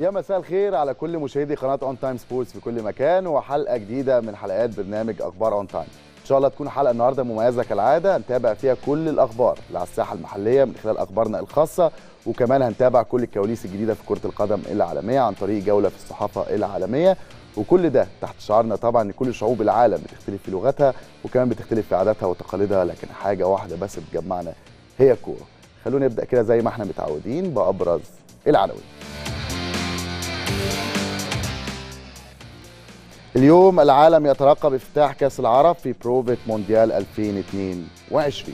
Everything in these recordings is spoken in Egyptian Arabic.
يا مساء الخير على كل مشاهدي قناه اون تايم سبورتس في كل مكان وحلقه جديده من حلقات برنامج اخبار اون تايم ان شاء الله تكون حلقه النهارده مميزه كالعاده هنتابع فيها كل الاخبار اللي على الساحه المحليه من خلال اخبارنا الخاصه وكمان هنتابع كل الكواليس الجديده في كره القدم العالميه عن طريق جوله في الصحافه العالميه وكل ده تحت شعارنا طبعا ان كل شعوب العالم بتختلف في لغتها وكمان بتختلف في عاداتها وتقاليدها لكن حاجه واحده بس بتجمعنا هي الكوره خلونا نبدا كده زي ما احنا متعودين بابرز العناوين اليوم العالم يترقب افتتاح كاس العرب في بروفيت مونديال 2022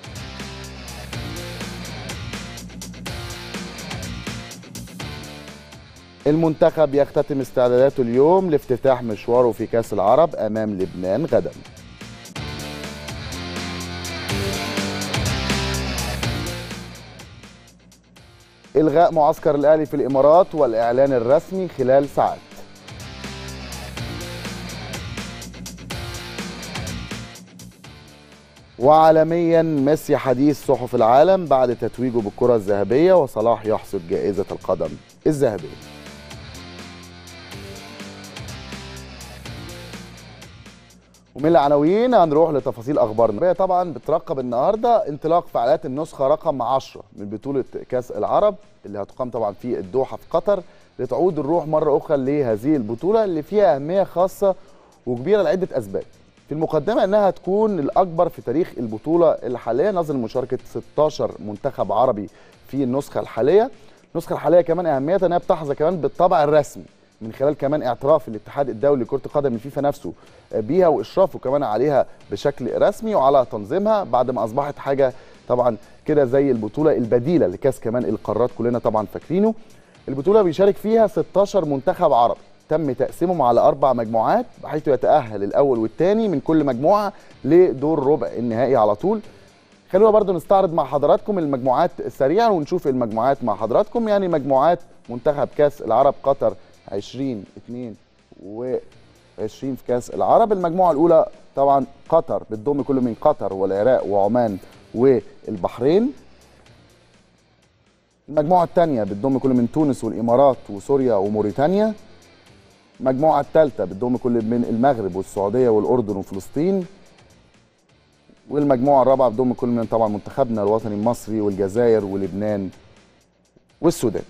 المنتخب يختتم استعداداته اليوم لافتتاح مشواره في كاس العرب امام لبنان غدا الغاء معسكر الاهلي في الامارات والاعلان الرسمي خلال ساعات وعالميا ميسي حديث صحف العالم بعد تتويجه بالكره الذهبيه وصلاح يحصد جائزه القدم الذهبيه ومن العناوين هنروح لتفاصيل اخبارنا طبعا بترقب النهارده انطلاق فعاليات النسخه رقم 10 من بطوله كاس العرب اللي هتقام طبعا في الدوحه في قطر لتعود الروح مره اخرى لهذه البطوله اللي فيها اهميه خاصه وكبيره لعده اسباب في المقدمه انها تكون الاكبر في تاريخ البطوله الحاليه نظرا لمشاركه 16 منتخب عربي في النسخه الحاليه النسخه الحاليه كمان اهميتها انها بتحظى كمان بالطابع الرسمي من خلال كمان اعتراف الاتحاد الدولي لكره القدم الفيفا نفسه بيها واشرافه كمان عليها بشكل رسمي وعلى تنظيمها بعد ما اصبحت حاجه طبعا كده زي البطوله البديله لكاس كمان القارات كلنا طبعا فاكرينه البطوله بيشارك فيها 16 منتخب عربي تم تقسيمهم على اربع مجموعات بحيث يتاهل الاول والثاني من كل مجموعه لدور ربع النهائي على طول خلونا برضو نستعرض مع حضراتكم المجموعات سريعا ونشوف المجموعات مع حضراتكم يعني مجموعات منتخب كاس العرب قطر 2022 في كاس العرب المجموعه الاولى طبعا قطر بتضم كل من قطر والعراق وعمان والبحرين المجموعه الثانيه بتضم كل من تونس والامارات وسوريا وموريتانيا المجموعه الثالثه بتضم كل من المغرب والسعوديه والاردن وفلسطين والمجموعه الرابعه بتضم كل من طبعا منتخبنا الوطني المصري والجزائر ولبنان والسودان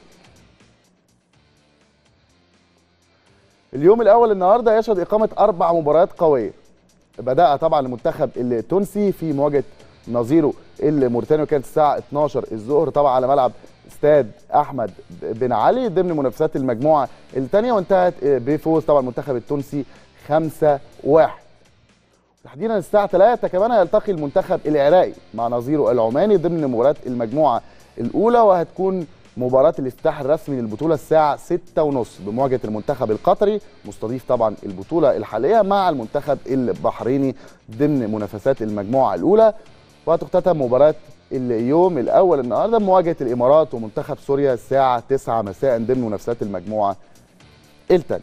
اليوم الاول النهارده يشهد اقامه اربع مباريات قويه بدأ طبعا المنتخب التونسي في مواجهه نظيره الموريتاني وكانت الساعه 12 الظهر طبعا على ملعب استاد احمد بن علي ضمن منافسات المجموعه الثانيه وانتهت بفوز طبعا المنتخب التونسي 5 1 تحديدا الساعه 3 كمان هيلتقي المنتخب العراقي مع نظيره العماني ضمن مباراه المجموعه الاولى وهتكون مباراة الافتتاح الرسمي للبطولة الساعة 6:30 بمواجهة المنتخب القطري مستضيف طبعا البطولة الحالية مع المنتخب البحريني ضمن منافسات المجموعة الأولى وهتختتم مباراة اليوم الأول النهاردة بمواجهة الإمارات ومنتخب سوريا الساعة 9 مساء ضمن منافسات المجموعة الثانية.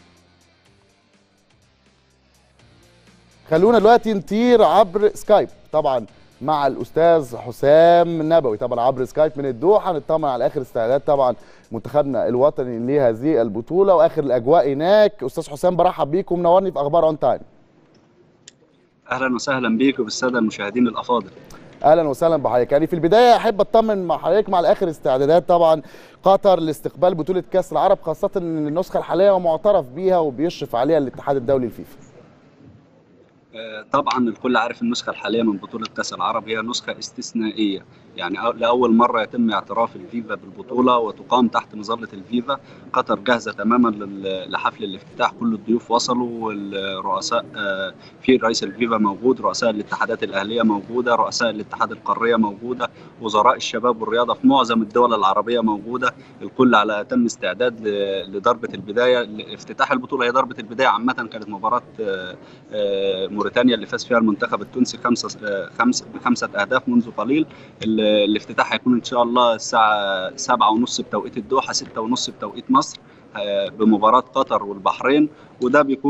خلونا دلوقتي نطير عبر سكايب طبعا مع الاستاذ حسام نبوي طبعا عبر سكايب من الدوحه نطمن على اخر استعدادات طبعا منتخبنا الوطني لهذه البطوله واخر الاجواء هناك استاذ حسام برحب بيك ومنورني في اخبار اون تايم اهلا وسهلا بيك وبالساده المشاهدين الافاضل اهلا وسهلا بحضرتك يعني في البدايه احب اطمن مع حضرتك مع اخر استعدادات طبعا قطر لاستقبال بطوله كاس العرب خاصه ان النسخه الحاليه معترف بيها وبيشرف عليها الاتحاد الدولي الفيفا طبعا الكل عارف النسخه الحاليه من بطوله كاس العرب هي نسخه استثنائيه يعني لاول مره يتم اعتراف الفيفا بالبطوله وتقام تحت مظله الفيفا قطر جاهزه تماما لحفل الافتتاح كل الضيوف وصلوا والرؤساء في رئيس الفيفا موجود رؤساء الاتحادات الاهليه موجوده رؤساء الاتحاد القاريه موجوده وزراء الشباب والرياضه في معظم الدول العربيه موجوده الكل على اتم استعداد لضربه البدايه لافتتاح البطوله هي ضربه البدايه عامه كانت مباراه موريتانيا اللي فاز فيها المنتخب التونسي خمسه خمسه بخمسه اهداف منذ قليل الافتتاح هيكون ان شاء الله الساعه سبعة ونص بتوقيت الدوحه ستة ونص بتوقيت مصر بمباراه قطر والبحرين وده بيكون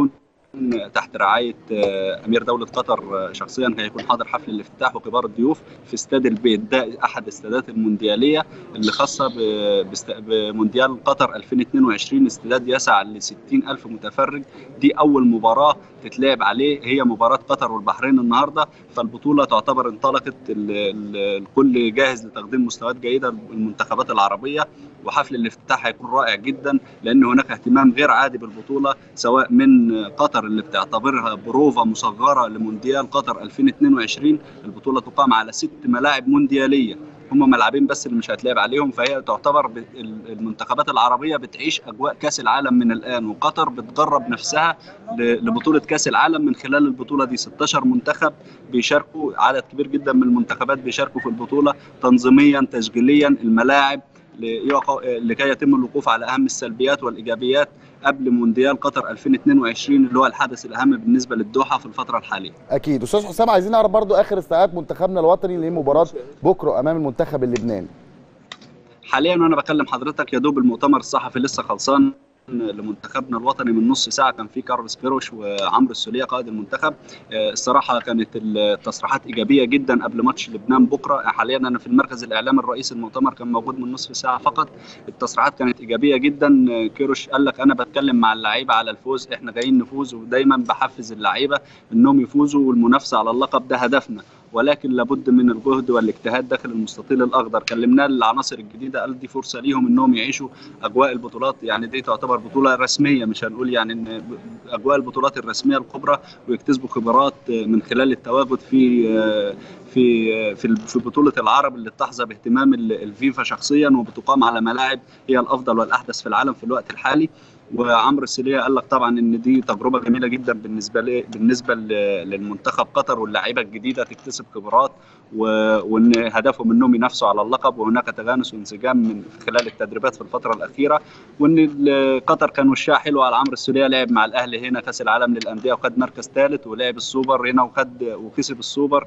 تحت رعايه امير دوله قطر شخصيا هيكون حاضر حفل الافتتاح وكبار الضيوف في استاد البيت ده احد الاستادات الموندياليه اللي خاصه بمونديال قطر 2022 استاد يسع ل 60 الف متفرج دي اول مباراه تتلعب عليه هي مباراه قطر والبحرين النهارده فالبطوله تعتبر انطلقت الكل جاهز لتقديم مستويات جيده للمنتخبات العربيه وحفل الافتتاح هيكون رائع جدا لان هناك اهتمام غير عادي بالبطوله سواء من قطر اللي بتعتبرها بروفا مصغره لمونديال قطر 2022 البطوله تقام على ست ملاعب موندياليه هم ملعبين بس اللي مش هتلعب عليهم فهي تعتبر المنتخبات العربيه بتعيش اجواء كاس العالم من الان وقطر بتجرب نفسها لبطوله كاس العالم من خلال البطوله دي 16 منتخب بيشاركوا عدد كبير جدا من المنتخبات بيشاركوا في البطوله تنظيميا تشغيليا الملاعب لكي يتم الوقوف على اهم السلبيات والايجابيات قبل مونديال قطر 2022 اللي هو الحدث الاهم بالنسبه للدوحه في الفتره الحاليه. اكيد استاذ حسام عايزين نعرف برضو اخر استعداد منتخبنا الوطني لمباراه بكره امام المنتخب اللبناني. حاليا وانا بكلم حضرتك يا دوب المؤتمر الصحفي لسه خلصان لمنتخبنا الوطني من نص ساعه كان في كارلوس بيروش وعمرو السوليه قائد المنتخب الصراحه كانت التصريحات ايجابيه جدا قبل ماتش لبنان بكره حاليا انا في المركز الاعلامي الرئيسي المؤتمر كان موجود من نصف ساعه فقط التصريحات كانت ايجابيه جدا كيروش قال لك انا بتكلم مع اللعيبه على الفوز احنا جايين نفوز ودايما بحفز اللعيبه انهم يفوزوا والمنافسه على اللقب ده هدفنا ولكن لابد من الجهد والاجتهاد داخل المستطيل الاخضر كلمناه العناصر الجديده قال دي فرصه ليهم انهم يعيشوا اجواء البطولات يعني دي تعتبر بطوله رسميه مش هنقول يعني ان اجواء البطولات الرسميه الكبرى ويكتسبوا خبرات من خلال التواجد في في في في بطوله العرب اللي بتحظى باهتمام الفيفا شخصيا وبتقام على ملاعب هي الافضل والاحدث في العالم في الوقت الحالي وعمرو السليه قال لك طبعا ان دي تجربه جميله جدا بالنسبه لي بالنسبه للمنتخب قطر واللعيبه الجديده تكتسب خبرات وان هدفهم انهم ينافسوا على اللقب وهناك تجانس وانسجام من خلال التدريبات في الفتره الاخيره وان قطر كان وشها حلو على عمرو السليه لعب مع الاهلي هنا كاس العالم للانديه وخد مركز ثالث ولعب السوبر هنا وخد وكسب السوبر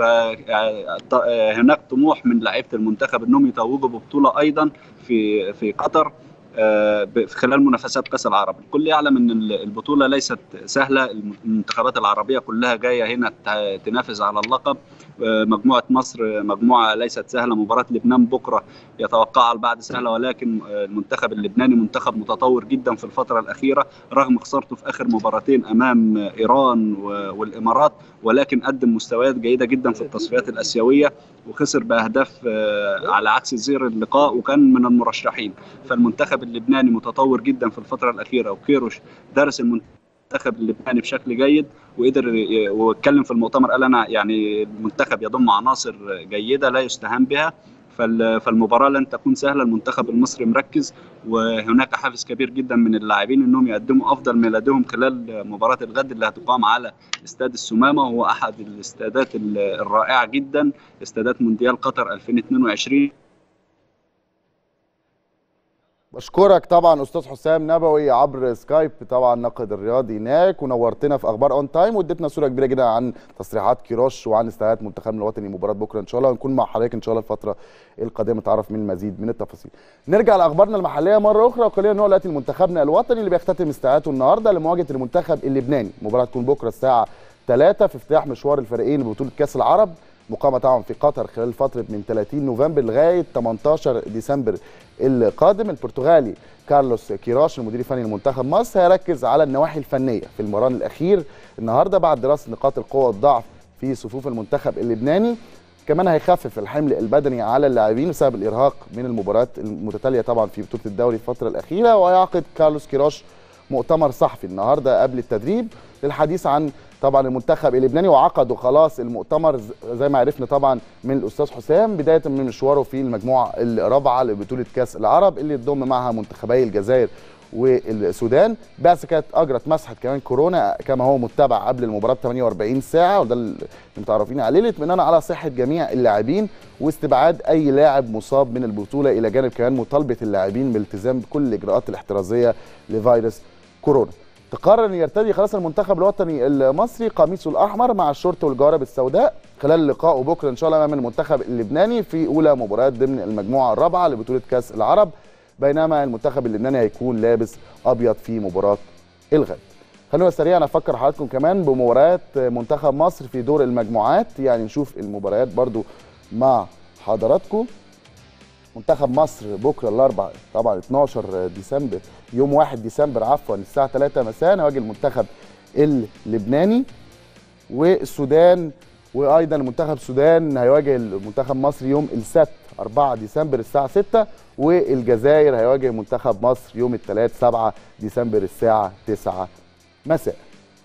فهناك طموح من لعيبه المنتخب انهم يتوجوا ببطوله ايضا في في قطر في خلال منافسات كاس العرب الكل يعلم ان البطوله ليست سهله المنتخبات العربيه كلها جايه هنا تنافس على اللقب مجموعه مصر مجموعه ليست سهله مباراه لبنان بكره يتوقعها البعض سهله ولكن المنتخب اللبناني منتخب متطور جدا في الفتره الاخيره رغم خسارته في اخر مباراتين امام ايران والامارات ولكن قدم مستويات جيده جدا في التصفيات الاسيويه وخسر باهداف على عكس زير اللقاء وكان من المرشحين فالمنتخب اللبناني متطور جدا في الفتره الاخيره وكيروش درس المنتخب اللبناني بشكل جيد وقدر واتكلم في المؤتمر قال انا يعني المنتخب يضم عناصر جيده لا يستهان بها فالمباراه لن تكون سهله المنتخب المصري مركز وهناك حافز كبير جدا من اللاعبين انهم يقدموا افضل ما لديهم خلال مباراه الغد اللي هتقام على استاد السمامه وهو احد الاستادات الرائعه جدا استادات مونديال قطر 2022 بشكرك طبعا استاذ حسام نبوي عبر سكايب طبعا ناقد الرياضي هناك ونورتنا في اخبار اون تايم واديتنا صوره كبيره جدا عن تصريحات كيروش وعن استعدادات منتخبنا الوطني لمباراه بكره ان شاء الله ونكون مع حضرتك ان شاء الله الفتره القادمه نتعرف من المزيد من التفاصيل. نرجع لاخبارنا المحليه مره اخرى وخلينا نقول دلوقتي لمنتخبنا الوطني اللي بيختتم استعداداته النهارده لمواجهه المنتخب اللبناني، المباراه تكون بكره الساعه 3 في افتتاح مشوار الفريقين لبطوله كاس العرب مقامه طبعا في قطر خلال فتره من 30 نوفمبر لغايه 18 ديسمبر القادم البرتغالي كارلوس كيراش المدير الفني لمنتخب مصر هيركز على النواحي الفنيه في المران الاخير النهارده بعد دراسه نقاط القوه والضعف في صفوف المنتخب اللبناني كمان هيخفف الحمل البدني على اللاعبين بسبب الارهاق من المباريات المتتاليه طبعا في بطوله الدوري الفتره الاخيره ويعقد كارلوس كيراش مؤتمر صحفي النهارده قبل التدريب للحديث عن طبعا المنتخب اللبناني وعقدوا خلاص المؤتمر زي ما عرفنا طبعا من الاستاذ حسام بدايه من مشواره في المجموعه الرابعه لبطوله كاس العرب اللي تضم معها منتخبي الجزائر والسودان بعثه كانت اجرت مسحه كمان كورونا كما هو متبع قبل المباراه ب 48 ساعه وده اللي متعرفين عليه الاطمئنان على صحه جميع اللاعبين واستبعاد اي لاعب مصاب من البطوله الى جانب كمان مطالبه اللاعبين بالالتزام بكل الاجراءات الاحترازيه لفيروس كورونا تقرر ان يرتدي خلاص المنتخب الوطني المصري قميصه الاحمر مع الشورت والجوارب السوداء خلال لقائه بكره ان شاء الله امام المنتخب اللبناني في اولى مباريات ضمن المجموعه الرابعه لبطوله كاس العرب بينما المنتخب اللبناني هيكون لابس ابيض في مباراه الغد خلونا سريعا افكر حضراتكم كمان بمباريات منتخب مصر في دور المجموعات يعني نشوف المباريات برضو مع حضراتكم منتخب مصر بكره الاربعاء طبعا 12 ديسمبر يوم 1 ديسمبر عفوا الساعه 3 مساء هيواجه المنتخب اللبناني والسودان وايضا منتخب السودان هيواجه المنتخب مصر يوم السبت 4 ديسمبر الساعه 6 والجزائر هيواجه منتخب مصر يوم الثلاث 7 ديسمبر الساعه 9 مساء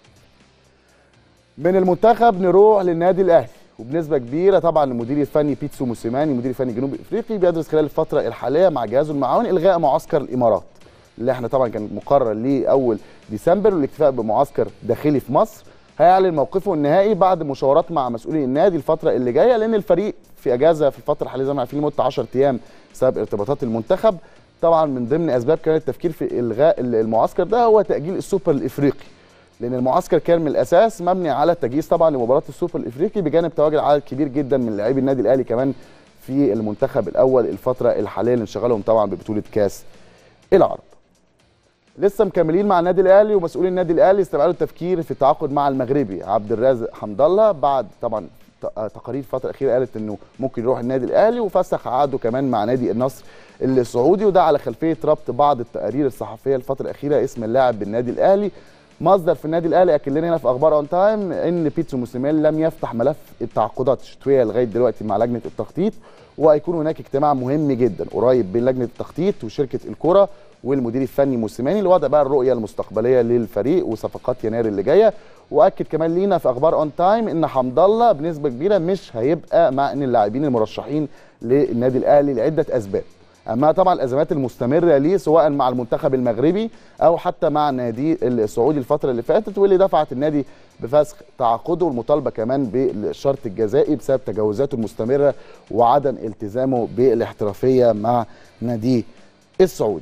من المنتخب نروح للنادي الاهلي وبنسبه كبيره طبعا المدير الفني بيتسو موسيماني مدير الفني الجنوب افريقي بيدرس خلال الفتره الحاليه مع جهازه المعاون الغاء معسكر الامارات اللي احنا طبعا كان مقرر ليه اول ديسمبر والاكتفاء بمعسكر داخلي في مصر هيعلن موقفه النهائي بعد مشاورات مع مسؤولي النادي الفتره اللي جايه لان الفريق في اجازه في الفتره الحاليه زي ما عارفين لمده 10 ايام بسبب ارتباطات المنتخب طبعا من ضمن اسباب كان التفكير في الغاء المعسكر ده هو تاجيل السوبر الافريقي لان المعسكر كان من الاساس مبني على التجهيز طبعا لمباراه السوبر الافريقي بجانب تواجد عدد كبير جدا من لاعبي النادي الاهلي كمان في المنتخب الاول الفتره الحاليه اللي انشغلهم طبعا ببطوله كاس العرب لسه مكملين مع النادي الاهلي ومسؤولي النادي الاهلي استبعدوا التفكير في التعاقد مع المغربي عبد الرازق حمد الله بعد طبعا تقارير الفتره الاخيره قالت انه ممكن يروح النادي الاهلي وفسخ عقده كمان مع نادي النصر السعودي وده على خلفيه ربط بعض التقارير الصحفيه الفتره الاخيره اسم اللاعب بالنادي الاهلي مصدر في النادي الاهلي اكد لنا هنا في اخبار اون تايم ان بيتسو موسيماني لم يفتح ملف التعاقدات الشتويه لغايه دلوقتي مع لجنه التخطيط وهيكون هناك اجتماع مهم جدا قريب بين لجنه التخطيط وشركه الكره والمدير الفني موسيماني لوضع بقى الرؤيه المستقبليه للفريق وصفقات يناير اللي جايه واكد كمان لينا في اخبار اون تايم ان حمد الله بنسبه كبيره مش هيبقى مع ان اللاعبين المرشحين للنادي الاهلي لعده اسباب اما طبعا الازمات المستمره ليه سواء مع المنتخب المغربي او حتى مع النادي السعودي الفتره اللي فاتت واللي دفعت النادي بفسخ تعاقده والمطالبه كمان بالشرط الجزائي بسبب تجاوزاته المستمره وعدم التزامه بالاحترافيه مع ناديه السعودي.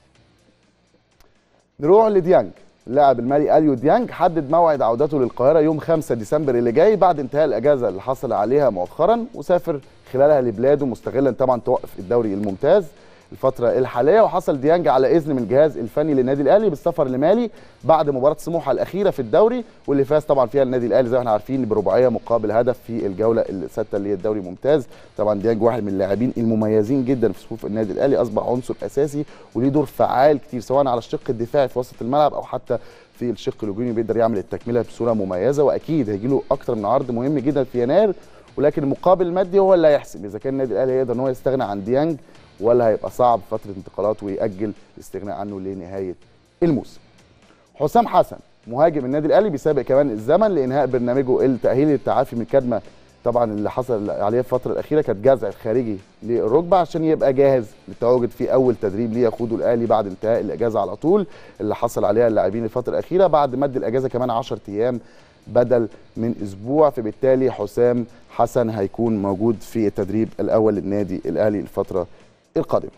نروح لديانج اللاعب المالي اليو ديانج حدد موعد عودته للقاهره يوم 5 ديسمبر اللي جاي بعد انتهاء الاجازه اللي حصل عليها مؤخرا وسافر خلالها لبلاده مستغلا طبعا توقف الدوري الممتاز الفترة الحالية وحصل ديانج على إذن من الجهاز الفني للنادي الأهلي بالسفر لمالي بعد مباراة سموحة الأخيرة في الدوري واللي فاز طبعا فيها النادي الأهلي زي ما احنا عارفين برباعية مقابل هدف في الجولة السادسة اللي هي الدوري الممتاز طبعا ديانج واحد من اللاعبين المميزين جدا في صفوف النادي الأهلي أصبح عنصر أساسي وليه دور فعال كتير سواء على الشق الدفاعي في وسط الملعب أو حتى في الشق الهجومي بيقدر يعمل التكملة بصورة مميزة وأكيد هيجي له أكتر من عرض مهم جدا في يناير ولكن المقابل المادي هو اللي هيحسم اذا كان النادي الاهلي يقدر ان هو يستغنى عن ديانج ولا هيبقى صعب فتره انتقالات ويأجل الاستغناء عنه لنهايه الموسم. حسام حسن مهاجم النادي الاهلي بيسابق كمان الزمن لانهاء برنامجه التاهيلي للتعافي من كدمه طبعا اللي حصل عليه الفتره الاخيره كانت جزع خارجي للركبه عشان يبقى جاهز للتواجد في اول تدريب ليه يخوضه الاهلي بعد انتهاء الاجازه على طول اللي حصل عليها اللاعبين الفتره الاخيره بعد مد الاجازه كمان 10 ايام بدل من اسبوع فبالتالي حسام حسن هيكون موجود في التدريب الاول للنادي الاهلي الفتره القادمه.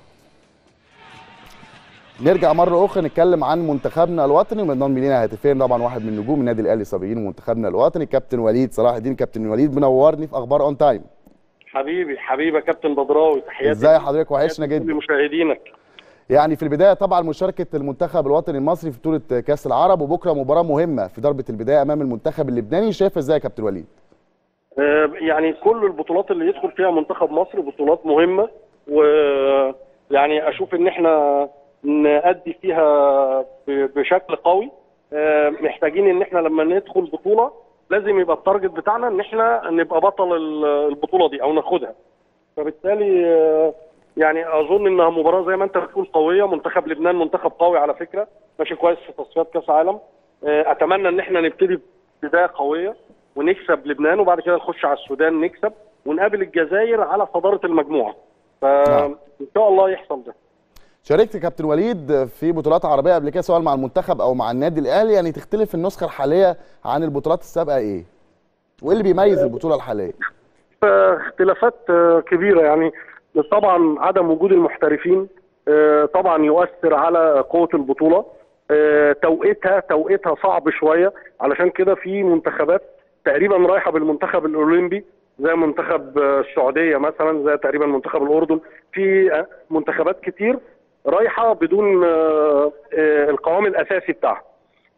نرجع مره اخرى نتكلم عن منتخبنا الوطني ومنضم لينا هاتفيا طبعا واحد من نجوم النادي الاهلي السابقين ومنتخبنا الوطني كابتن وليد صلاح الدين كابتن وليد منورني في اخبار اون تايم. حبيبي حبيبي كابتن بدراوي تحياتي ازاي حضرتك وحشنا جدا لمشاهدينك يعني في البدايه طبعا مشاركه المنتخب الوطني المصري في بطوله كاس العرب وبكره مباراه مهمه في ضربه البدايه امام المنتخب اللبناني شايف ازاي يا كابتن وليد آه يعني كل البطولات اللي يدخل فيها منتخب مصر بطولات مهمه ويعني اشوف ان احنا نأدي فيها بشكل قوي آه محتاجين ان احنا لما ندخل بطوله لازم يبقى التارجت بتاعنا ان احنا نبقى بطل البطوله دي او ناخدها فبالتالي آه يعني اظن انها مباراه زي ما انت بتقول قويه منتخب لبنان منتخب قوي على فكره ماشي كويس في تصفيات كاس عالم اتمنى ان احنا نبتدي بدايه قويه ونكسب لبنان وبعد كده نخش على السودان نكسب ونقابل الجزائر على صداره المجموعه فان شاء الله يحصل ده شاركت كابتن وليد في بطولات عربيه قبل كده سواء مع المنتخب او مع النادي الاهلي يعني تختلف النسخه الحاليه عن البطولات السابقه ايه؟ وايه اللي بيميز البطوله الحاليه؟ اختلافات كبيره يعني طبعا عدم وجود المحترفين طبعا يؤثر على قوه البطوله توقيتها توقيتها صعب شويه علشان كده في منتخبات تقريبا رايحه بالمنتخب الاولمبي زي منتخب السعوديه مثلا زي تقريبا منتخب الاردن في منتخبات كتير رايحه بدون القوام الاساسي بتاعها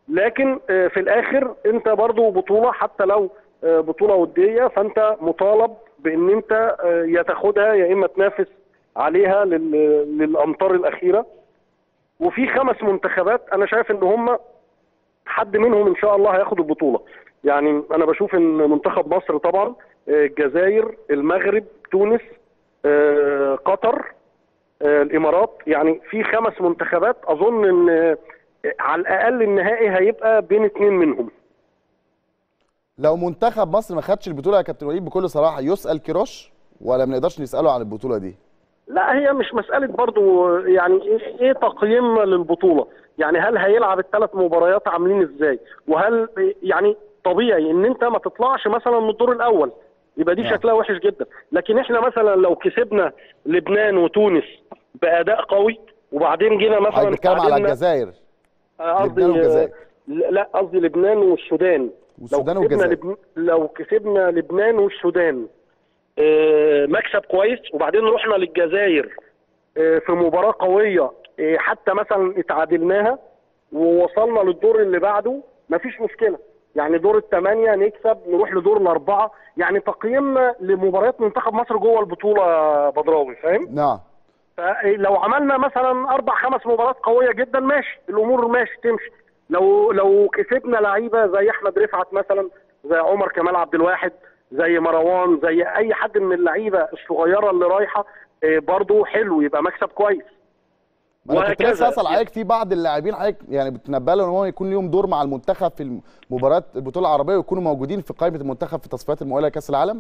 لكن آه، في الاخر انت برضو بطوله حتى لو آه، بطوله وديه فانت مطالب بان انت آه، يا تاخدها يا اما تنافس عليها لل- للامطار الاخيره وفي خمس منتخبات انا شايف ان هم حد منهم ان شاء الله هياخد البطوله يعني انا بشوف ان منتخب مصر طبعا آه، الجزائر المغرب تونس آه، قطر آه، الامارات يعني في خمس منتخبات اظن ان آه، على الاقل النهائي هيبقى بين اتنين منهم لو منتخب مصر ما خدش البطوله يا كابتن وليد بكل صراحه يسال كيروش ولا ما نقدرش نساله عن البطوله دي لا هي مش مسألة برضو يعني ايه إيه تقييمنا للبطولة يعني هل هيلعب الثلاث مباريات عاملين ازاي وهل يعني طبيعي ان انت ما تطلعش مثلا من الدور الاول يبقى دي نعم. شكلها وحش جدا لكن احنا مثلا لو كسبنا لبنان وتونس باداء قوي وبعدين جينا مثلا حضرتك بتتكلم على تعادلنا- الجزائر آه، قصدي لبنان والجزائر. آه، لا قصدي لبنان والسودان والسودان لو كسبنا والجزائر. لبن... لو كسبنا لبنان والسودان آه، مكسب كويس وبعدين رحنا للجزائر آه، في مباراة قوية آه، حتى مثلا اتعادلناها ووصلنا للدور اللي بعده مفيش مشكلة يعني دور الثمانية نكسب نروح لدور الأربعة يعني تقييمنا لمباريات منتخب مصر جوه البطولة بدراوي فاهم؟ نعم فلو عملنا مثلا اربع خمس مباريات قويه جدا ماشي الامور ماشي تمشي لو لو كسبنا لعيبه زي احمد رفعت مثلا زي عمر كمال عبد الواحد زي مروان زي اي حد من اللعيبه الصغيره اللي رايحه آه، برضو حلو يبقى مكسب كويس ما انا كنت وهكذا. لسه اسال عليك في بعض اللاعبين حضرتك يعني بتنبأ له ان هو يكون ليهم دور مع المنتخب في مباراه البطوله العربيه ويكونوا موجودين في قائمه المنتخب في تصفيات المؤهله لكاس العالم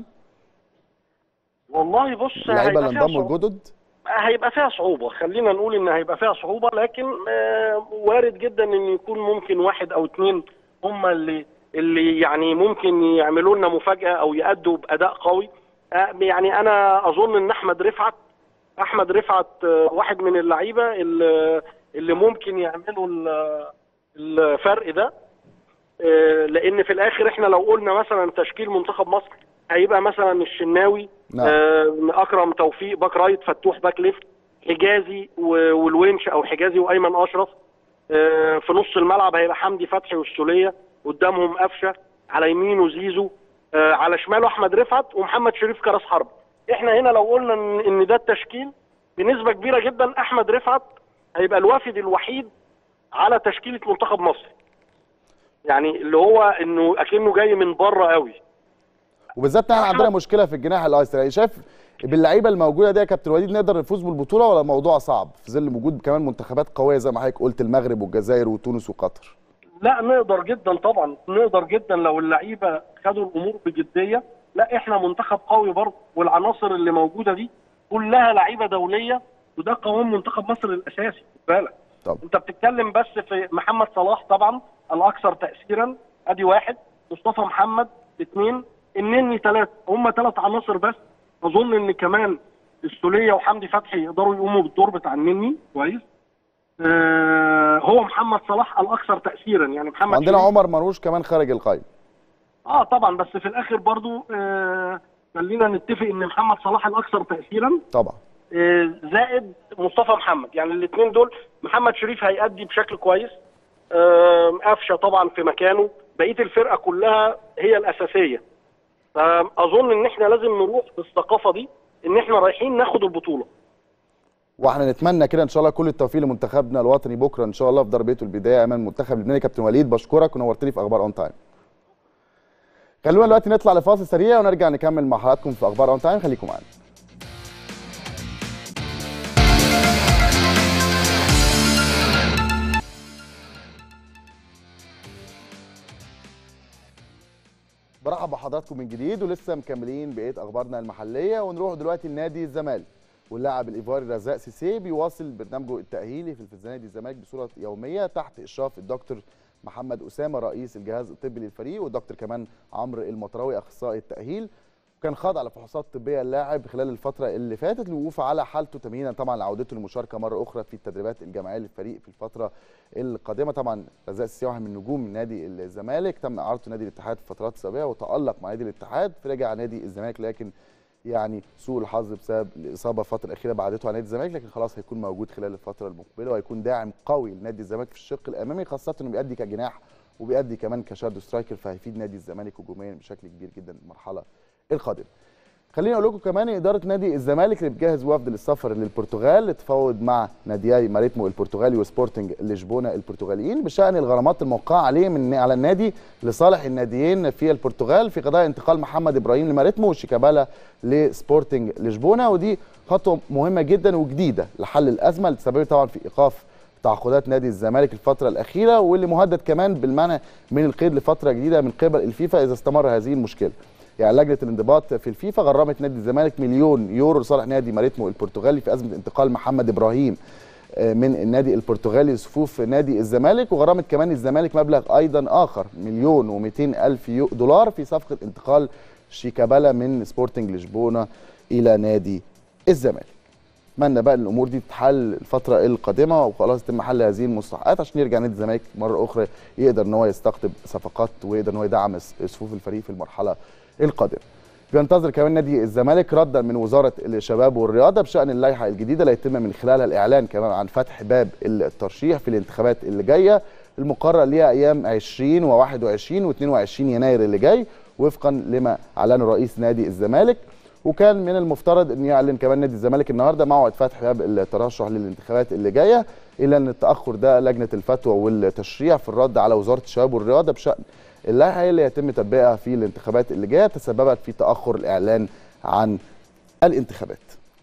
والله بص اللعيبه هيبقى اللي فيها انضموا صعوبة. الجدد هيبقى فيها صعوبة خلينا نقول ان هيبقى فيها صعوبة لكن آه، وارد جدا ان يكون ممكن واحد او اتنين هم اللي اللي يعني ممكن يعملوا لنا مفاجأة او يأدوا بأداء قوي آه، يعني انا اظن ان احمد رفعت احمد رفعت آه، واحد من اللعيبة اللي اللي ممكن يعملوا ال- الفرق ده آه، لان في الاخر احنا لو قلنا مثلا تشكيل منتخب مصر هيبقى مثلا الشناوي نعم. آه، اكرم توفيق باك رايت فتوح باك ليفت حجازي و- والونش او حجازي وايمن اشرف آه، في نص الملعب هيبقى حمدي فتحي والسوليه قدامهم قفشه على يمينه زيزو آه، على شماله احمد رفعت ومحمد شريف كراس حرب احنا هنا لو قلنا ان إن ده التشكيل بنسبه كبيره جدا احمد رفعت هيبقى الوافد الوحيد على تشكيله منتخب مصر يعني اللي هو انه اكنه جاي من بره قوي وبالذات احنا عندنا مشكله في الجناح الايسر يعني شايف باللعيبه الموجوده دي يا كابتن وليد نقدر نفوز بالبطوله ولا الموضوع صعب في ظل وجود كمان منتخبات قويه زي ما حضرتك قلت المغرب والجزائر وتونس وقطر لا نقدر جدا طبعا نقدر جدا لو اللعيبه خدوا الامور بجديه لا احنا منتخب قوي برضه والعناصر اللي موجوده دي كلها لعيبه دوليه وده قوام منتخب مصر الاساسي خد بالك طب انت بتتكلم بس في محمد صلاح طبعا الاكثر تاثيرا ادي واحد مصطفى محمد اثنين النني ثلاثه هم ثلاث عناصر بس اظن ان كمان السوليه وحمدي فتحي يقدروا يقوموا بالدور بتاع النني كويس آه هو محمد صلاح الاكثر تاثيرا يعني محمد عندنا شريف- عمر مرموش كمان خارج القائمه اه طبعا بس في الاخر برضو آه خلينا نتفق ان محمد صلاح الاكثر تاثيرا طبعا آه زائد مصطفى محمد يعني الاثنين دول محمد شريف هيأدي بشكل كويس آه قفشه طبعا في مكانه بقيه الفرقه كلها هي الاساسيه فاظن ان احنا لازم نروح بالثقافه دي ان احنا رايحين ناخد البطوله واحنا نتمنى كده ان شاء الله كل التوفيق لمنتخبنا الوطني بكره ان شاء الله في ضربته البدايه امام المنتخب اللبناني كابتن وليد بشكرك ونورتني في اخبار اون تايم خلونا دلوقتي نطلع لفاصل سريع ونرجع نكمل مع حضراتكم في اخبار اون تايم خليكم معانا برحب بحضراتكم من جديد ولسه مكملين بقيه اخبارنا المحليه ونروح دلوقتي لنادي الزمالك واللاعب الايفواري رزاق سيسي بيواصل برنامجه التاهيلي في في نادي الزمالك بصوره يوميه تحت اشراف الدكتور محمد اسامه رئيس الجهاز الطبي للفريق والدكتور كمان عمرو المطراوي اخصائي التاهيل كان خاضع لفحوصات طبيه اللاعب خلال الفتره اللي فاتت للوقوف على حالته تمهيدا طبعا لعودته للمشاركه مره اخرى في التدريبات الجماعيه للفريق في الفتره القادمه طبعا رزاق السيسي واحد من نجوم نادي الزمالك تم اعارته نادي الاتحاد في فترات سابقه وتالق مع نادي الاتحاد فرجع نادي الزمالك لكن يعني سوء الحظ بسبب الاصابه الفتره الاخيره بعدته على نادي الزمالك لكن خلاص هيكون موجود خلال الفتره المقبله وهيكون داعم قوي لنادي الزمالك في الشق الامامي خاصه انه بيأدي كجناح وبيأدي كمان كشادو سترايكر فهيفيد نادي الزمالك هجوميا بشكل كبير جدا في المرحله القادمه. خليني اقول لكم كمان اداره نادي الزمالك اللي بتجهز وفد للسفر للبرتغال لتفاوض مع ناديي ماريتمو البرتغالي وسبورتنج لشبونه البرتغاليين بشان الغرامات الموقعه عليه من على النادي لصالح الناديين في البرتغال في قضايا انتقال محمد ابراهيم لماريتمو وشيكابالا لسبورتنج لشبونه ودي خطوه مهمه جدا وجديده لحل الازمه اللي تسببت طبعا في ايقاف تعاقدات نادي الزمالك الفتره الاخيره واللي مهدد كمان بالمنع من القيد لفتره جديده من قبل الفيفا اذا استمر هذه المشكله. يعني لجنه الانضباط في الفيفا غرمت نادي الزمالك مليون يورو لصالح نادي ماريتمو البرتغالي في ازمه انتقال محمد ابراهيم من النادي البرتغالي لصفوف نادي الزمالك وغرمت كمان الزمالك مبلغ ايضا اخر مليون و200 الف دولار في صفقه انتقال شيكابالا من سبورتنج لشبونه الى نادي الزمالك. اتمنى بقى الامور دي تتحل الفتره القادمه وخلاص يتم حل هذه المستحقات عشان يرجع نادي الزمالك مره اخرى يقدر ان هو يستقطب صفقات ويقدر ان هو يدعم صفوف الفريق في المرحله القادمه. بينتظر كمان نادي الزمالك ردا من وزاره الشباب والرياضه بشان اللائحه الجديده اللي هيتم من خلالها الاعلان كمان عن فتح باب الترشيح في الانتخابات اللي جايه المقرر ليها ايام 20 و21 و22 يناير اللي جاي وفقا لما اعلنه رئيس نادي الزمالك وكان من المفترض ان يعلن كمان نادي الزمالك النهارده موعد فتح باب الترشح للانتخابات اللي جايه الا ان التاخر ده لجنه الفتوى والتشريع في الرد على وزاره الشباب والرياضه بشان اللائحه اللي يتم تطبيقها في الانتخابات اللي جايه تسببت في تاخر الاعلان عن الانتخابات.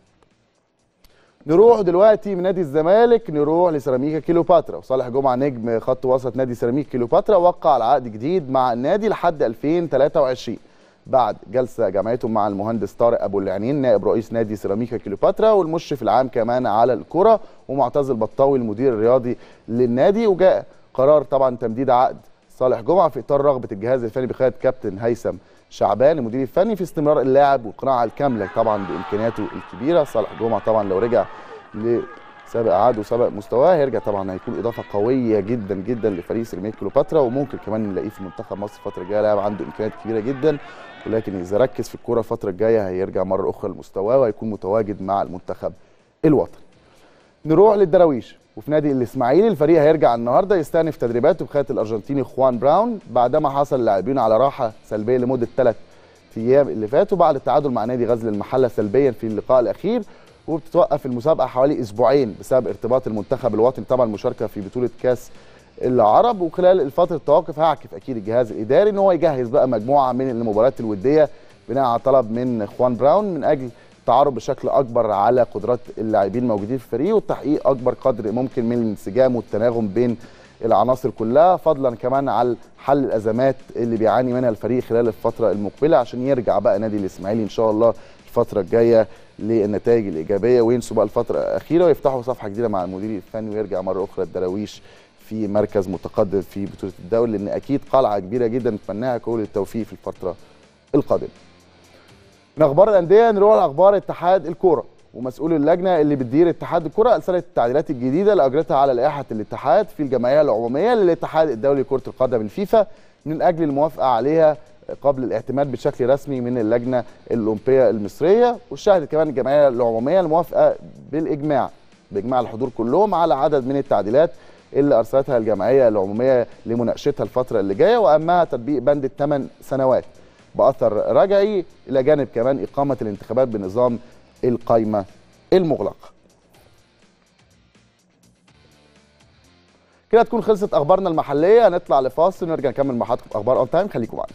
نروح دلوقتي من نادي الزمالك نروح لسيراميكا كيلوباترا وصالح جمعه نجم خط وسط نادي سيراميكا كيلوباترا وقع على عقد جديد مع النادي لحد 2023 بعد جلسه جمعتهم مع المهندس طارق ابو العنين نائب رئيس نادي سيراميكا كيلوباترا والمشرف العام كمان على الكره ومعتز البطاوي المدير الرياضي للنادي وجاء قرار طبعا تمديد عقد صالح جمعه في اطار رغبه الجهاز الفني بقياده كابتن هيثم شعبان المدير الفني في استمرار اللاعب والقناعه الكامله طبعا بامكانياته الكبيره صالح جمعه طبعا لو رجع لسابق عهده وسابق مستواه هيرجع طبعا هيكون اضافه قويه جدا جدا لفريق سيراميكا كليوباترا وممكن كمان نلاقيه في منتخب مصر الفتره الجايه لاعب عنده امكانيات كبيره جدا ولكن اذا ركز في الكوره الفتره الجايه هيرجع مره اخرى لمستواه وهيكون متواجد مع المنتخب الوطني. نروح للدراويش وفي نادي الاسماعيلي الفريق هيرجع النهارده يستأنف تدريباته بقياده الارجنتيني خوان براون بعدما حصل اللاعبين على راحه سلبيه لمده ثلاث ايام اللي فاتوا بعد التعادل مع نادي غزل المحله سلبيا في اللقاء الاخير وبتتوقف المسابقه حوالي اسبوعين بسبب ارتباط المنتخب الوطني طبعا المشاركه في بطوله كاس العرب وخلال فتره التوقف هيعكف اكيد الجهاز الاداري ان هو يجهز بقى مجموعه من المباريات الوديه بناء على طلب من خوان براون من اجل التعرف بشكل اكبر على قدرات اللاعبين الموجودين في الفريق وتحقيق اكبر قدر ممكن من الانسجام والتناغم بين العناصر كلها فضلا كمان على حل الازمات اللي بيعاني منها الفريق خلال الفتره المقبله عشان يرجع بقى نادي الاسماعيلي ان شاء الله الفتره الجايه للنتائج الايجابيه وينسوا بقى الفتره الاخيره ويفتحوا صفحه جديده مع المدير الفني ويرجع مره اخرى الدراويش في مركز متقدم في بطوله الدوري لان اكيد قلعه كبيره جدا نتمناها كل التوفيق في الفتره القادمه. من اخبار الانديه نروح لاخبار اتحاد الكوره ومسؤول اللجنه اللي بتدير اتحاد الكره ارسلت التعديلات الجديده اللي اجرتها على لائحه الاتحاد في الجمعيه العموميه للاتحاد الدولي لكره القدم الفيفا من اجل الموافقه عليها قبل الاعتماد بشكل رسمي من اللجنه الاولمبيه المصريه وشهدت كمان الجمعيه العموميه الموافقه بالاجماع باجماع الحضور كلهم على عدد من التعديلات اللي ارسلتها الجمعيه العموميه لمناقشتها الفتره اللي جايه واهمها تطبيق بند الثمان سنوات باثر رجعي الى جانب كمان اقامه الانتخابات بنظام القايمه المغلقه. كده تكون خلصت اخبارنا المحليه هنطلع لفاصل ونرجع نكمل مع حضراتكم اخبار اون تايم خليكم معانا.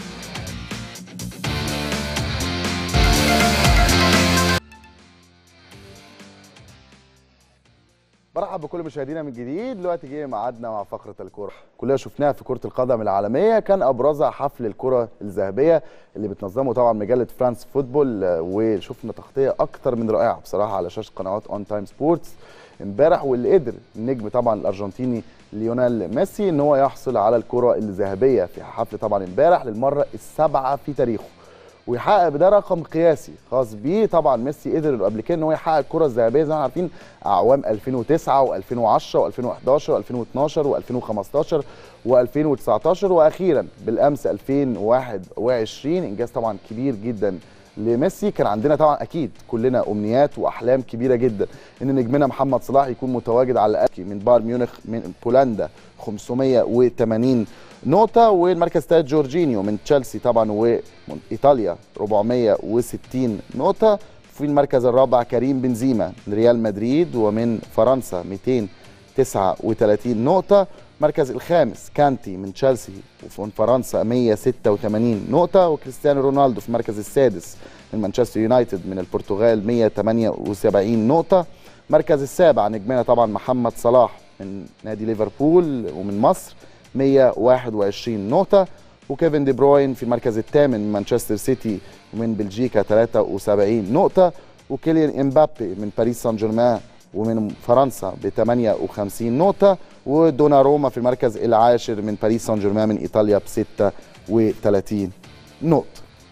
برحب بكل مشاهدينا من جديد دلوقتي جه ميعادنا مع فقره الكوره كلنا شفناها في كره القدم العالميه كان ابرزها حفل الكره الذهبيه اللي بتنظمه طبعا مجله فرانس فوتبول وشفنا تغطيه اكتر من رائعه بصراحه على شاشه قنوات اون تايم سبورتس امبارح واللي قدر النجم طبعا الارجنتيني ليونيل ميسي ان هو يحصل على الكره الذهبيه في حفل طبعا امبارح للمره السابعه في تاريخه ويحقق بده رقم قياسي خاص بيه طبعا ميسي قدر قبل كده ان هو يحقق الكره الذهبيه زي ما عارفين اعوام 2009 و2010 و2011 و2012 و2015 و2019 واخيرا بالامس 2021 انجاز طبعا كبير جدا لميسي كان عندنا طبعا اكيد كلنا امنيات واحلام كبيره جدا ان نجمنا محمد صلاح يكون متواجد على الاقل من بايرن ميونخ من بولندا 580 نقطه والمركز الثالث جورجينيو من تشيلسي طبعا وايطاليا 460 نقطه في المركز الرابع كريم بنزيما من ريال مدريد ومن فرنسا 239 نقطه المركز الخامس كانتي من تشيلسي ومن فرنسا 186 نقطة وكريستيانو رونالدو في المركز السادس من مانشستر يونايتد من البرتغال 178 نقطة المركز السابع نجمنا طبعا محمد صلاح من نادي ليفربول ومن مصر 121 نقطة وكيفن دي بروين في المركز الثامن من مانشستر سيتي ومن بلجيكا 73 نقطة وكيليان امبابي من باريس سان جيرمان ومن فرنسا ب 58 نقطة ودوناروما في المركز العاشر من باريس سان جيرمان من ايطاليا ب 36 نقطة.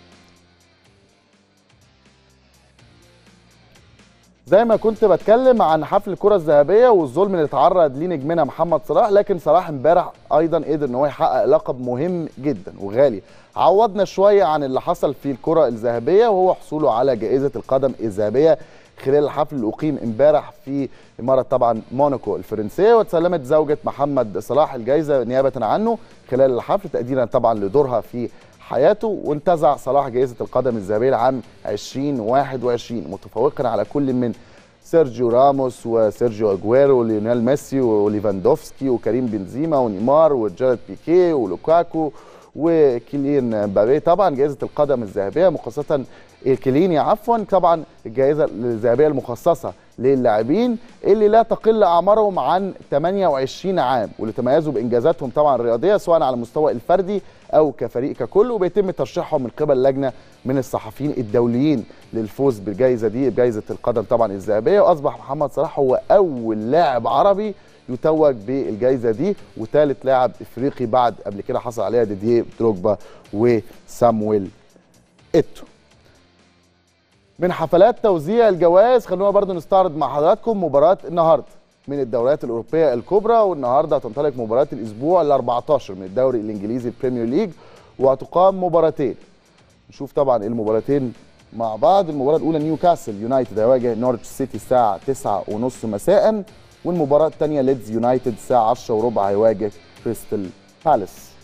زي ما كنت بتكلم عن حفل الكرة الذهبية والظلم اللي اتعرض ليه نجمنا محمد صلاح لكن صلاح امبارح ايضا قدر ان هو يحقق لقب مهم جدا وغالي عوضنا شوية عن اللي حصل في الكرة الذهبية وهو حصوله على جائزة القدم الذهبية خلال الحفل اللي اقيم امبارح في اماره طبعا موناكو الفرنسيه وتسلمت زوجة محمد صلاح الجائزه نيابه عنه خلال الحفل تقديرا طبعا لدورها في حياته وانتزع صلاح جائزه القدم الذهبيه لعام 2021 متفوقا على كل من سيرجيو راموس وسيرجيو اجويرو وليونيل ميسي وليفاندوفسكي وكريم بنزيما ونيمار وجارد بيكيه ولوكاكو وكيليان مبابي طبعا جائزه القدم الذهبيه مخصصه كيليني عفوا طبعا الجائزه الذهبيه المخصصه للاعبين اللي لا تقل اعمارهم عن 28 عام واللي تميزوا بانجازاتهم طبعا الرياضيه سواء على المستوى الفردي او كفريق ككل وبيتم ترشيحهم من قبل لجنه من الصحفيين الدوليين للفوز بالجائزه دي بجائزه القدم طبعا الذهبيه واصبح محمد صلاح هو اول لاعب عربي يتوج بالجائزه دي وثالث لاعب افريقي بعد قبل كده حصل عليها ديديه دروجبا وسامويل ايتو من حفلات توزيع الجوائز خلونا برضو نستعرض مع حضراتكم مباراة النهارده من الدوريات الأوروبية الكبرى والنهارده هتنطلق مباراة الأسبوع ال 14 من الدوري الإنجليزي البريمير ليج وهتقام مباراتين نشوف طبعا المباراتين مع بعض المباراة الأولى نيوكاسل يونايتد هيواجه نورتش سيتي الساعة 9:30 مساء والمباراة الثانية ليدز يونايتد الساعة 10 وربع هيواجه كريستال بالاس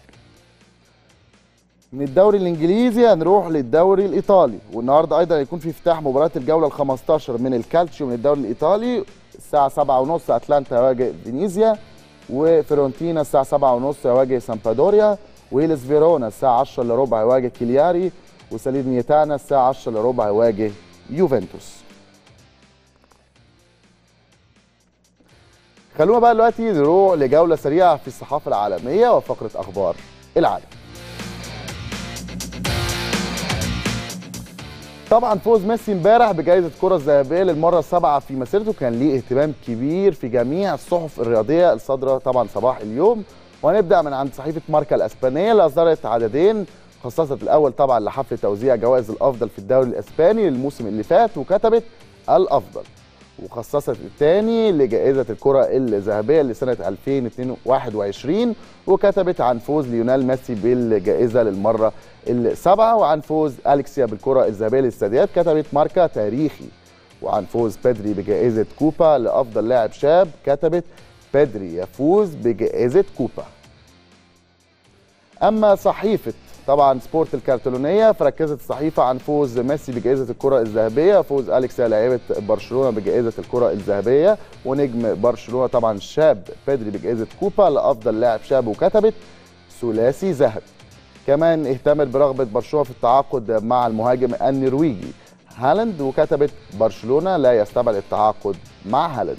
من الدوري الانجليزي هنروح للدوري الايطالي والنهارده ايضا هيكون في افتتاح مباراه الجوله ال15 من الكالتشيو من الدوري الايطالي الساعه 7:30 اتلانتا هيواجه فينيزيا وفيرونتينا الساعه 7:30 هيواجه سامبادوريا ويلس فيرونا الساعه 10 الا ربع هيواجه كيلياري وساليرنيتانا الساعه 10 الا ربع هيواجه يوفنتوس خلونا بقى دلوقتي نروح لجوله سريعه في الصحافه العالميه وفقره اخبار العالم طبعا فوز ميسي امبارح بجائزه الكره الذهبيه للمره السابعه في مسيرته كان ليه اهتمام كبير في جميع الصحف الرياضيه الصادره طبعا صباح اليوم وهنبدا من عند صحيفه ماركا الاسبانيه اللي اصدرت عددين خصصت الاول طبعا لحفل توزيع جوائز الافضل في الدوري الاسباني للموسم اللي فات وكتبت الافضل وخصصت الثاني لجائزة الكرة الذهبية لسنة 2021 وكتبت عن فوز ليونيل ميسي بالجائزة للمرة السابعة وعن فوز أليكسيا بالكرة الذهبية للاستاديات كتبت ماركا تاريخي وعن فوز بيدري بجائزة كوبا لأفضل لاعب شاب كتبت بيدري يفوز بجائزة كوبا أما صحيفة طبعا سبورت الكارتالونيه فركزت الصحيفه عن فوز ميسي بجائزه الكره الذهبيه فوز اليكسيا لاعيبه برشلونه بجائزه الكره الذهبيه ونجم برشلونه طبعا شاب بيدري بجائزه كوبا لافضل لاعب شاب وكتبت ثلاثي ذهبي كمان اهتمت برغبه برشلونه في التعاقد مع المهاجم النرويجي هالاند وكتبت برشلونه لا يستبعد التعاقد مع هالاند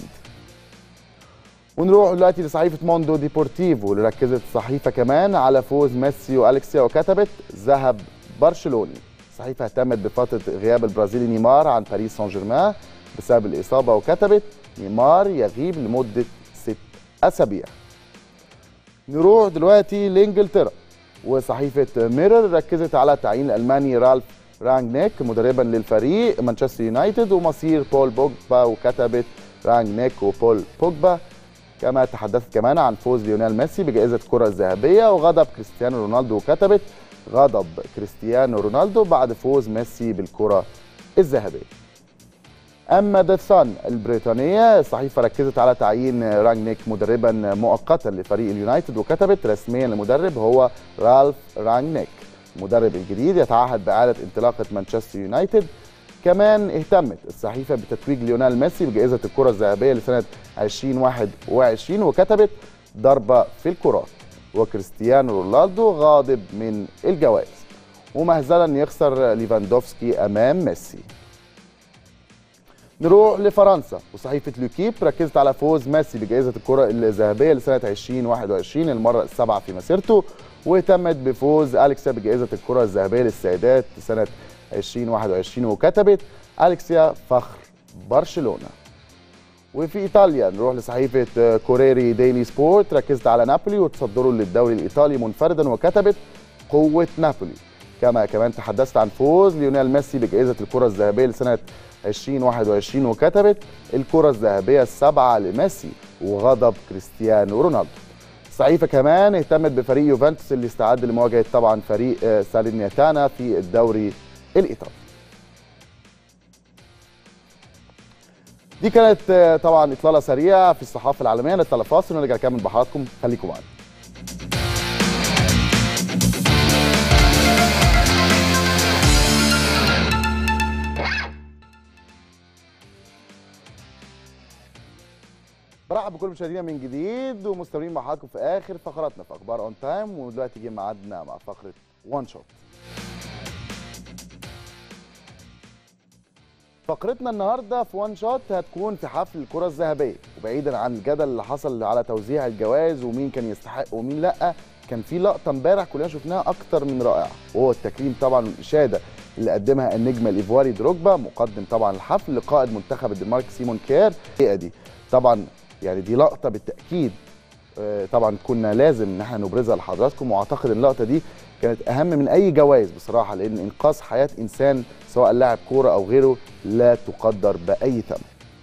ونروح دلوقتي لصحيفه موندو ديبورتيفو اللي ركزت الصحيفه كمان على فوز ميسي واليكسيا وكتبت ذهب برشلوني الصحيفه اهتمت بفتره غياب البرازيلي نيمار عن باريس سان جيرمان بسبب الاصابه وكتبت نيمار يغيب لمده ست اسابيع نروح دلوقتي لانجلترا وصحيفه ميرور ركزت على تعيين الالماني رالف رانجنيك مدربا للفريق مانشستر يونايتد ومصير بول بوجبا وكتبت رانجنيك وبول بوجبا كما تحدثت كمان عن فوز ليونيل ميسي بجائزة الكرة الذهبية وغضب كريستيانو رونالدو وكتبت غضب كريستيانو رونالدو بعد فوز ميسي بالكره الذهبيه اما ذا سان البريطانيه الصحيفه ركزت على تعيين رانجنيك مدربا مؤقتا لفريق اليونايتد وكتبت رسميا المدرب هو رالف رانجنيك المدرب الجديد يتعهد باعاده انطلاقه مانشستر يونايتد كمان اهتمت الصحيفه بتتويج ليونيل ميسي بجائزه الكره الذهبيه لسنه 2021 وكتبت ضربه في الكرات وكريستيانو رونالدو غاضب من الجوائز ومهزلا يخسر ليفاندوفسكي امام ميسي نروح لفرنسا وصحيفه لوكيب ركزت على فوز ميسي بجائزه الكره الذهبيه لسنه 2021 المره السابعه في مسيرته واهتمت بفوز اليكسا بجائزه الكره الذهبيه للسيدات سنه 2021 وكتبت اليكسيا فخر برشلونه وفي ايطاليا نروح لصحيفه كوريري ديلي سبورت ركزت على نابولي وتصدره للدوري الايطالي منفردا وكتبت قوه نابولي كما كمان تحدثت عن فوز ليونيل ميسي بجائزه الكره الذهبيه لسنه 2021 وكتبت الكره الذهبيه السابعه لميسي وغضب كريستيانو رونالدو الصحيفه كمان اهتمت بفريق يوفنتوس اللي استعد لمواجهه طبعا فريق سالينيتانا في الدوري الايطالي دي كانت طبعا اطلاله سريعه في الصحافه العالميه نطلع فاصل ونرجع نكمل بحضراتكم خليكم معانا برحب بكل مشاهدينا من جديد ومستمرين مع حضراتكم في اخر فقراتنا في اخبار اون تايم ودلوقتي جه ميعادنا مع فقره وان شوت فقرتنا النهارده في وان شوت هتكون في حفل الكره الذهبيه وبعيدا عن الجدل اللي حصل على توزيع الجوائز ومين كان يستحق ومين لا كان في لقطه امبارح كلنا شفناها اكتر من رائعه وهو التكريم طبعا والاشاده اللي قدمها النجم الايفواري دروجبا مقدم طبعا الحفل لقائد منتخب الدنمارك سيمون كير دي طبعا يعني دي لقطه بالتاكيد طبعا كنا لازم ان احنا نبرزها لحضراتكم واعتقد اللقطه دي كانت اهم من اي جوائز بصراحه لان انقاذ حياه انسان سواء لاعب كوره او غيره لا تقدر باي ثمن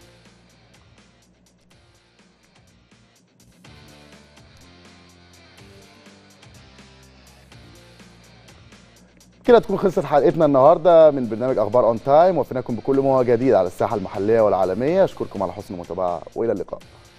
كده تكون خلصت حلقتنا النهارده من برنامج اخبار اون تايم وفيناكم بكل ما هو جديد على الساحه المحليه والعالميه اشكركم على حسن المتابعه والى اللقاء